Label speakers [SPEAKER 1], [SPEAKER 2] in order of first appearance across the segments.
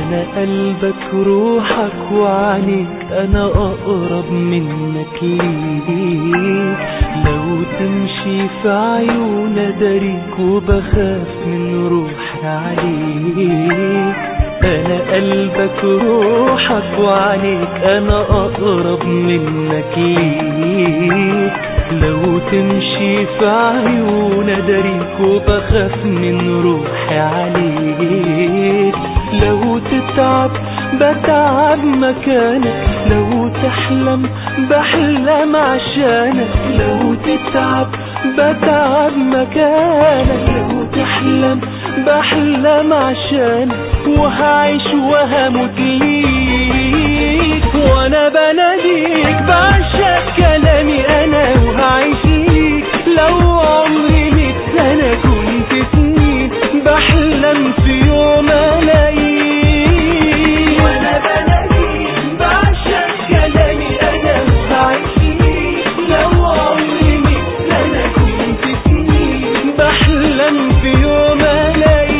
[SPEAKER 1] انا قلبك روحك وعنيك انا اقرب منك ليك لو تمشي في عيون داريك وبخاف من روحي عليك انا قلبك روحك وعنيك انا اقرب منك ليك لو تمشي في عيون داريك وبخاف من روحي عليك لو تتعب بتعب مكانك لو تحلم بحلم عشانك لو تتعب بتعب مكانك لو تحلم بحلم عشانك وهعيش وهموت ليك وانا بناديك بعشق كلامي انا وهعيش ليك لو عمري ميت سنة كنت سنين بحلم في يوم الاقيك وانا بناديك بعشق كلامي انا وهعيش ليك لو عمري ميت سنة كنت سنين بحلم في يوم الاقيك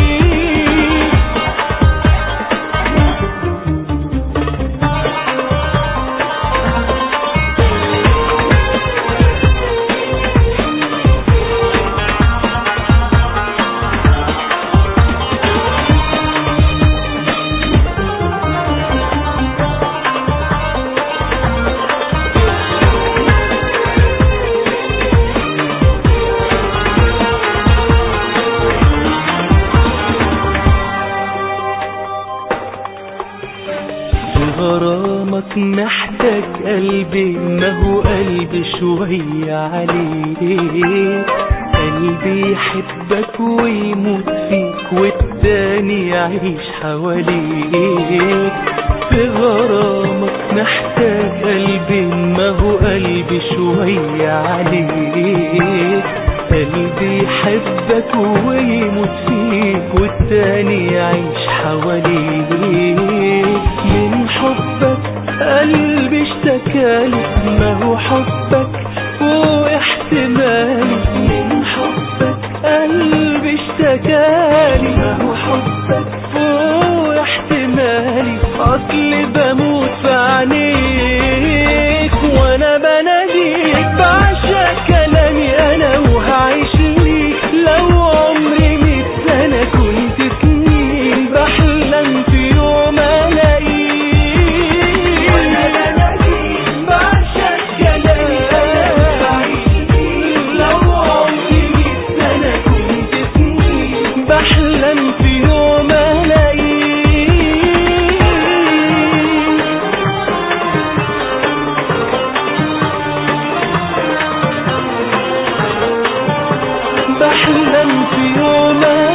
[SPEAKER 1] في غرامك محتاج قلبي ما هو قلبي شوية عليك قلبي يحبك ويموت فيك والتاني يعيش حواليك في غرامك محتاج قلبي ما هو قلبي شوية عليك قلبي يحبك ويموت فيك والتاني يعيش حواليك من حبك قلبي اشتكالي ما هو حبك واحتمالي من حبك قلبي اشتكالي ما هو حبك واحتمالي اصلي بموت في عينيك وانا بناديك بعشق كلامي انا وهعيش ليك لو عمري ميت سنة كنت سنين بحلم في يوم الاقيك وانا بناديك بعشق كلامي انا وهعيش ليك لو عمري ميت سنة كنت سنين بحلم في يوم الاقيك بحلم في يوم